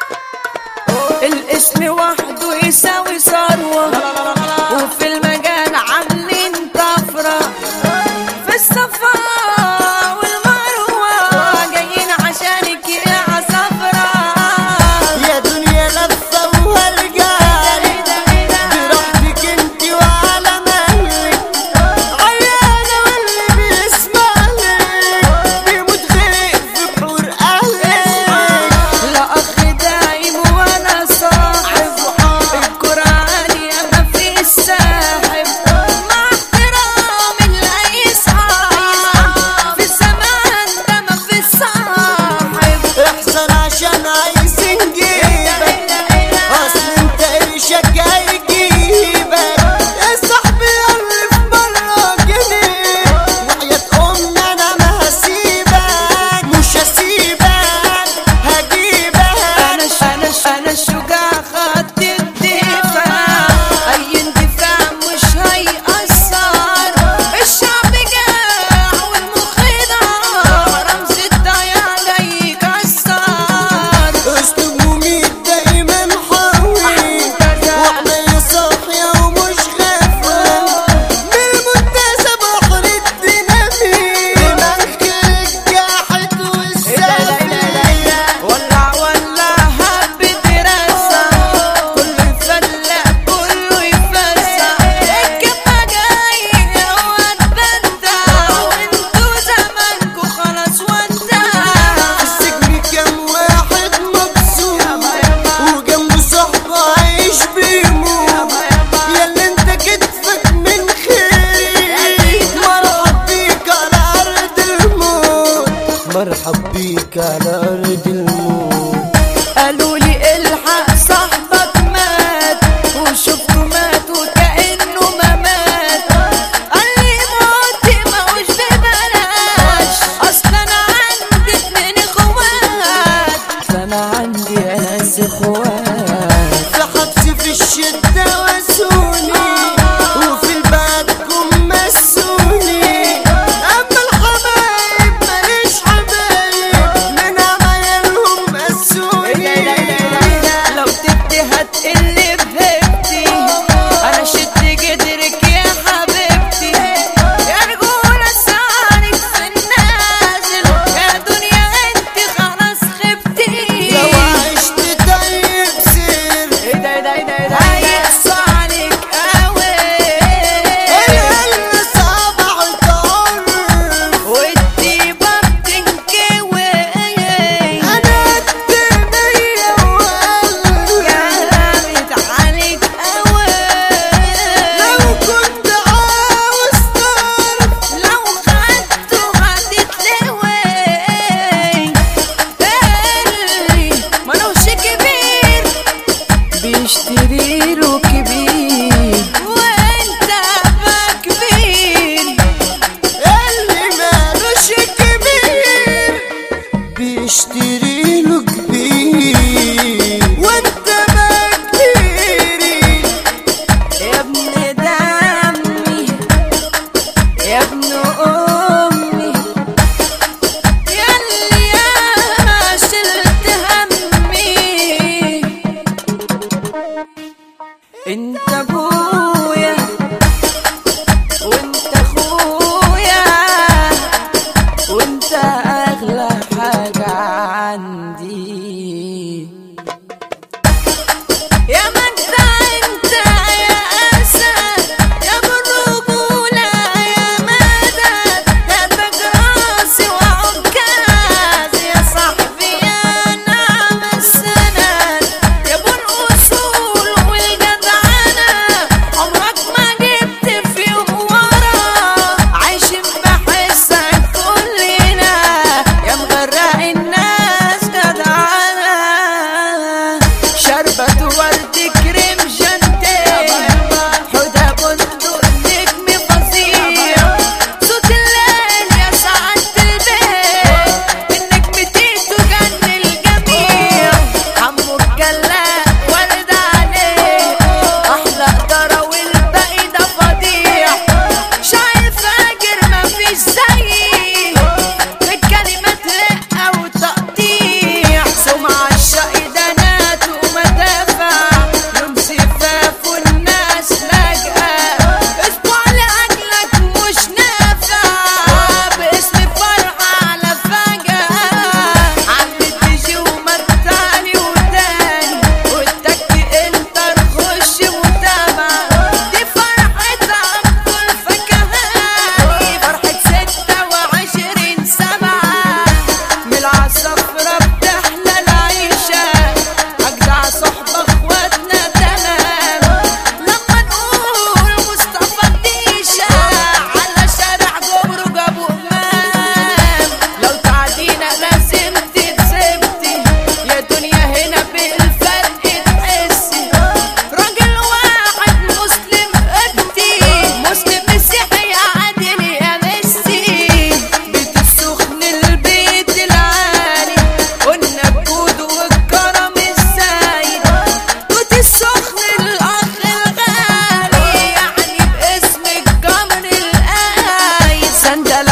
الاسم وحده يساوي ثروة وفي المجال عاملين طفرة في الصفا والمروة جايين عشانك يا عصفرة يا دنيا لفة وهرجع براحتك انت وعلى مهلك عيانة واللي بيسمع لك بيموت غرق في بحور اهلك لا أخ دايم ولا صاحب القرآن يا ما في الساحب مع احترام لأي صاحب في الزمان ده ما في الصاحب احسن عشان عايز نجيبك اصل انت قرشك هيجيبك يا صاحبي اللي في مرة جنيه وحياة امي انا ما هسيبك مش هسيبك هجيبك أنا ش- أنا ش- أنا الشجاع خط الدفاع أي اندفاع مش هيأثر الشعب جاع والمخدع رمز الضياع جاي يكسر اسلوب مميت دايما حاوي وعمال صاحية ومش غافلة من المنتزه بحر الديناميت دماغك الجاحد والسافل ولع ولع هب دراسة كله يفلق كله يفسح الكبة جاي واتبدع وانتو زمانكو خلاص ودع السجن كام واحد مبسوط وجنبه صاحبه عايش بيموت ياللي انت كتفك من خيري مرحب بيك على ارض الموت مرحب بيك على ارض الموت قالوا لي الحق صاحبك مات وشفته مات وكأنه ما مات قال لي موت ما هوش ببلاش اصل انا عندي اتنين اخوات اصل انا عندي ناس اخوات في حبس في الشدة وسوني وفي البعد كم مسوني أما الحبايب ماليش حبايب من عمايلهم مسوني لو تبتي هتقلي بهبتي انا شد جدرك يا حبيبتي يا رجولة سعرك في النازل يا دنيا انت خلاص خبتي لو عشت طيب سير ايه ده ايه ده ايه ده ايه ده هيقص عليك قوي القلب صعب عالطرف والطيبة بتنكوي أنا الدنيا وقلبي كلامت عليك قوي لو كنت عاوز تعرف لو خدته هتتلوي اللي ملوش كبير بيشتري له كبير وانت بقى كبير اللي مالوش كبير بيشتري له كبير وانت ما كبيري يا ابن دمي يا ابن امي ياللي يا شلت همي سندل